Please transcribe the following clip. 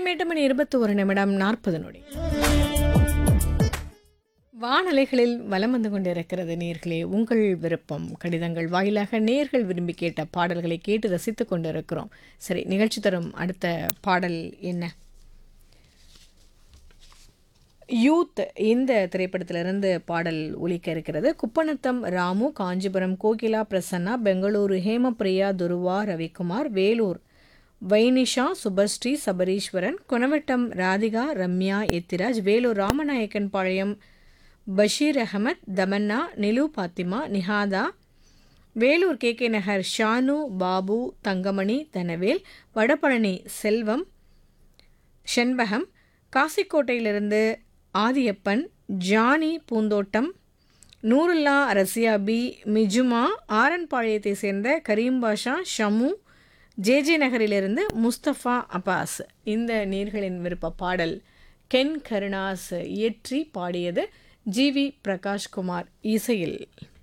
நேரம் எட்டு மணி இருபத்தி ஒரு நிமிடம் நாற்பது நொடி வானலைகளில் வலம் வந்து கொண்டிருக்கிறது நேர்களே உங்கள் விருப்பம் கடிதங்கள் வாயிலாக நேர்கள் விரும்பி கேட்ட பாடல்களை கேட்டு ரசித்துக் கொண்டிருக்கிறோம் சரி நிகழ்ச்சி தரும் அடுத்த பாடல் என்ன யூத் இந்த திரைப்படத்திலிருந்து பாடல் ஒலிக்க இருக்கிறது குப்பநத்தம் ராமு காஞ்சிபுரம் கோகிலா பிரசன்னா பெங்களூரு ஹேமபிரியா துருவா ரவிக்குமார் வேலூர் வைனிஷா சுபஸ்ரீ சபரீஸ்வரன் குணவட்டம் ராதிகா ரம்யா எத்திராஜ் வேலூர் ராமநாயக்கன் பாளையம் பஷீர் அகமத் தமன்னா நிலு பாத்திமா நிஹாதா வேலூர் கே கே நகர் ஷானு பாபு தங்கமணி தனவேல் வடபழனி செல்வம் ஷென்பகம் காசிக்கோட்டையிலிருந்து ஆதியப்பன் ஜானி பூந்தோட்டம் நூருல்லா ரசியாபி மிஜுமா ஆரன்பாளையத்தை சேர்ந்த கரீம் பாஷா ஷமு ஜேஜே நகரிலிருந்து முஸ்தபா அப்பாஸ் இந்த நீர்களின் விருப்ப பாடல் கென் கருணாஸ் இயற்றி பாடியது ஜி வி பிரகாஷ்குமார் இசையில்